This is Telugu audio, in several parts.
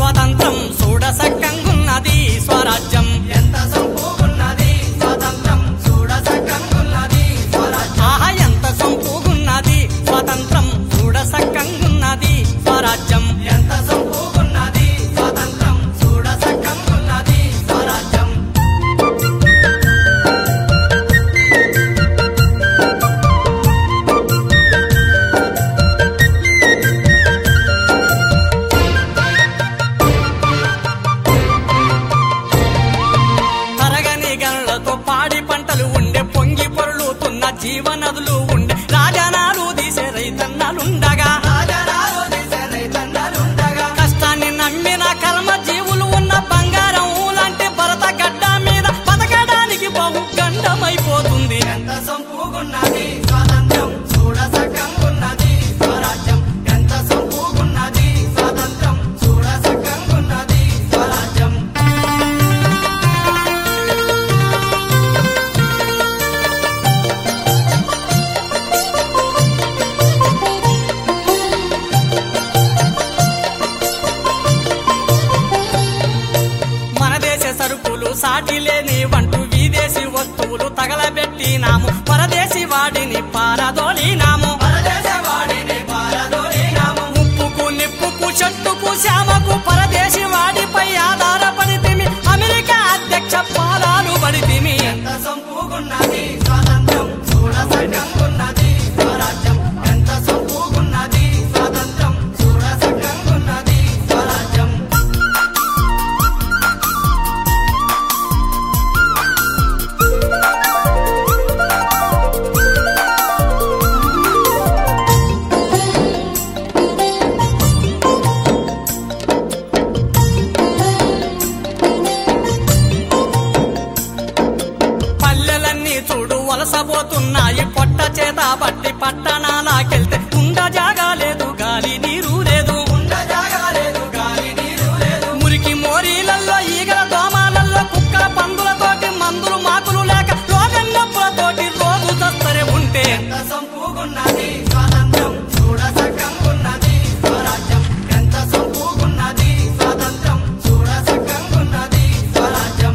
స్వాతంత్రం చూడసక్కంగున్నది స్వరాజ్యం ఎంత సొంపుకున్నది స్వాతంత్రం చూడసక్కంగున్నది స్వరాజ్యం ఆహా ఎంత సొంపుగున్నది స్వాతంత్రం చూడసక్కంగున్నది స్వరాజ్యం ఎంత సొంపుకున్నది స్వాతంత్రం చూడసక్కంగున్నది స్వరాజ్యం తరగని గనులతో పాడి పంటలు ఉండే పొంగి పొరులుతున్న జీవనదులు ఉండే రాజనాలు తీసే రైతన్నలుండగా రాజరాజు దిశ రైతన్నలుండగా కష్టాన్ని నమ్మిన కర్మ జీవులు ఉన్న బంగారం లాంటి భరత గడ్డ మీద బతకడానికి బహు గండమైపోతుంది ఎంత సొంపుకున్నది స్వాతంత్రం చూడసక్కంగున్నది స్వరాజ్యం ఎంత సొంపుకున్నది స్వాతంత్రం చూడసక్కంగున్నది స్వరాజ్యం మన దేశ సరుకులు సాటి లేని వంటూ విదేశీ వస్తువులు తగలబెట్టినాము పరదేశీ వాడిని పారదోలినాము పరదేశవాడిని పారదోలినాము ఉప్పుకు నిప్పుకు చెట్టుకు శ్యామకు పరదేశీ వాడిపై ఆధారపడితిమి అమెరికా అధ్యక్ష పాదాలు పడితిమి ఎంత సొంపుకున్నది స్వాతంత్రం చూడసక్కంగున్నది స్వరాజ్యం ఎంత సొంపుకున్నది స్వాతంత్రం చూడసక్కంగున్నది స్వరాజ్యం పల్లెలన్నీ చూడు వలసపోతున్నాయి పొట్ట చేత బట్టి పట్టణాలకెళ్తే ఉండ జాగా లేదు గాలి నీరు లేదు ఉండ జాగా లేదు గాలి నీరు లేదు మురికి మోరీలల్లో ఈగల దోమాలల్లో కుక్క పందులతోటి మందులు మాకులు లేక రోగన్నప్పులతోటి రోజు దస్తరే ఉంటే ఎంత సొంపుకున్నది స్వాతంత్రం చూడసక్కంగున్నది స్వరాజ్యం ఎంత సొంపుకున్నది స్వాతంత్రం చూడసక్కంగున్నది స్వరాజ్యం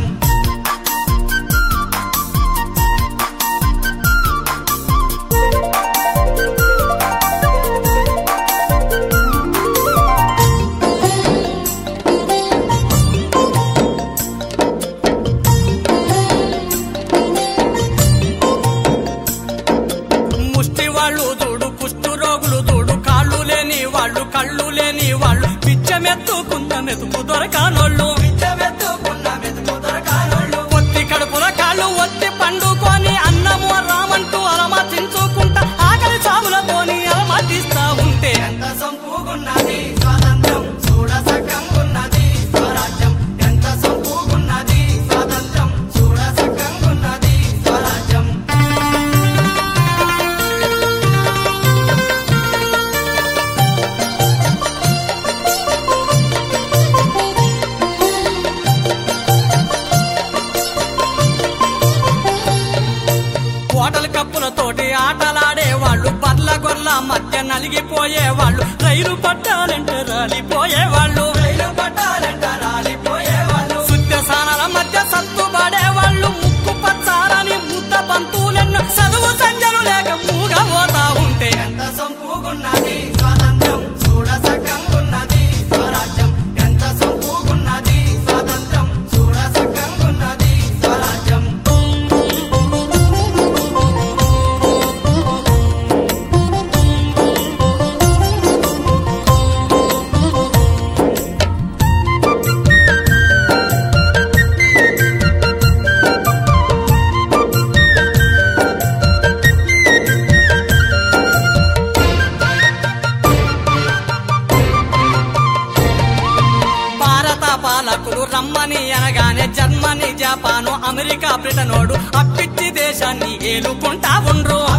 ముష్టి వాళ్ళు చూడు కుష్టు రోగులు చూడు కాళ్ళు లేని వాళ్ళు కళ్ళు లేని వాళ్ళు పిచ్చమెత్తుకున్న మెతుకు దొరకానోళ్ళు పిచ్చబెత్తుకున్న మెతుకు దొరకానోళ్ళు ఒత్తి కడుపుల కాళ్ళు ఒత్తి పండుకొని అన్నము రామంటూ అలమర్చించుకుంటా ఆకలి సాగులతోని అలమర్చిస్తా ఉంటే ఎంత సొంపుకున్నది స్వాతంత్రం చూడసక్కంగున్నది స్వరాజ్యం ఎంత సొంపుకున్నది స్వాతంత్రం చూడసక్కంగున్నది స్వరాజ్యం కోటల కప్పులతోటి ఆటలాడే వాళ్ళు బర్ల గొర్ల మధ్య నలిగిపోయే వాళ్ళు రైలు పట్టాలంటే రాలిపోయే వాళ్ళు రైలు పట్టాలంట రాలిపోయేవాళ్ళు సుత్యసానాల మధ్య సత్తుబడే వాళ్ళు ముక్కు పచ్చారని ముద్ద బంతులెన్నో చదువు సంజలు లేక మూగబోతా ఉంటే ఎంత సొంపుకున్నది స్వాతంత్రం చూడసక్కంగున్నది స్వరాజ్యం ఎంత సొంపుకున్నది స్వాతంత్రం చూడసక్కంగున్నది స్వరాజ్యం భారత పాలకులు రమ్మని అనగానే జర్మనీ జపాను అమెరికా బ్రిటనోడు అప్పిచ్చి దేశాన్ని ఏలుకుంటా ఉండ్రు